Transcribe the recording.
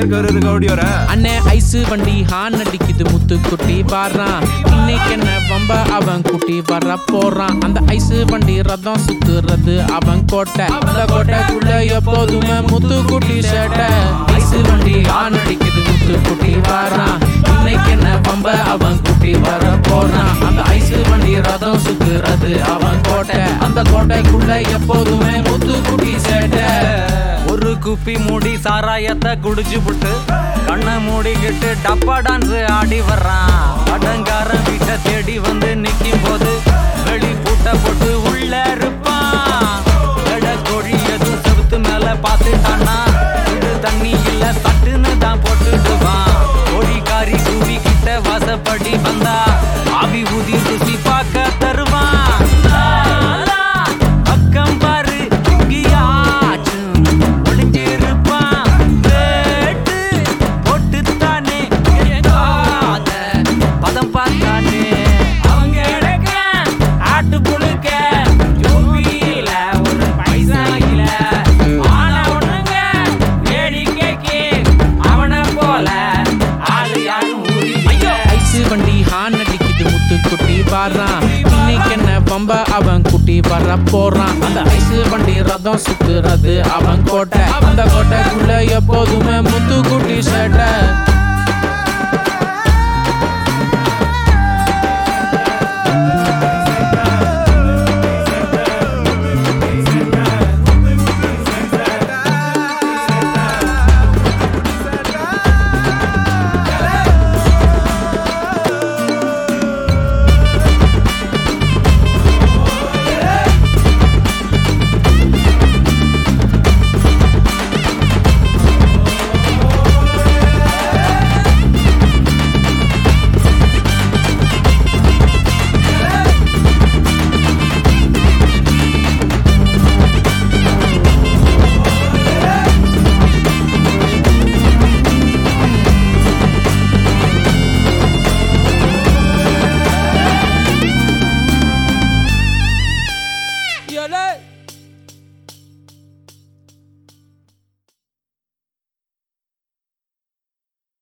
பேருக்கு வருது கவுடி வர அண்ணே ஐஸ் வண்டி ஹான் அடிக்குது முத்து குட்டி வர்றான் இன்னைக்கு என்ன வம்ப அவன் குட்டி வர போறான் அந்த ஐஸ் வண்டி ரதம் சுத்துறது அவன் கோட்டை அந்த கோட்டைக்குள்ள எப்போதுமே முத்து குட்டி சேட்டை ஐஸ் வண்டி ஹான் அடிக்குது முத்து குட்டி வர்றான் இன்னைக்கு என்ன வம்ப அவன் குட்டி வர போறான் அந்த ஐஸ் வண்டி ரதம் சுத்துறது அவன் கோட்டை அந்த கோட்டைக்குள்ள எப்போதுமே முத்து குட்டி சேட்டை ஒரு குப்பி மூடி சாராயத்தை குடிச்சு புட்டு கண்ணை மூடிக்கிட்டு டப்பா டான்ஸ் ஆடி வர்றான் அடங்காரன் வீட்டை தேடி வந்து நிக்கும் போது வெளி பூட்ட போட்டு உள்ள இருப்பான் எடை கோழி எதுவும் செவுத்து மேல பார்த்துட்டானா இது தண்ணி இல்ல சட்டுன்னு தான் போட்டுடுவான் கோழிக்காரி கூவி கிட்ட வாசப்படி வந்தா ஆவி ஊதி ருசி பார்க்க தருவான் பக்கம் பாரு இங்கேயாச்சும் ஒளிஞ்சிருப்பான் வேட்டு போட்டுத்தானே என் காத பதம் பார்த்தானே அவங்க எடுக்க ஆட்டு புழுக்க யூபியில ஒரு பைசா இல்ல ஆனா ஒண்ணுங்க வேடிக்கைக்கு அவனை போல ஆளு யாரும் ஊரி ஐயோ ஐஸ் வண்டி ஹான் அடிக்குது முத்து குட்டி வர்றான் இன்னைக்கு என்ன பம்ப அவன் குட்டி வர போறான் அந்த ஐஸ் வண்டி ரதம் சுத்துறது அவன் கோட்டை அந்த கோட்டைக்குள்ள எப்போதுமே முத்து குட்டி சேட்டை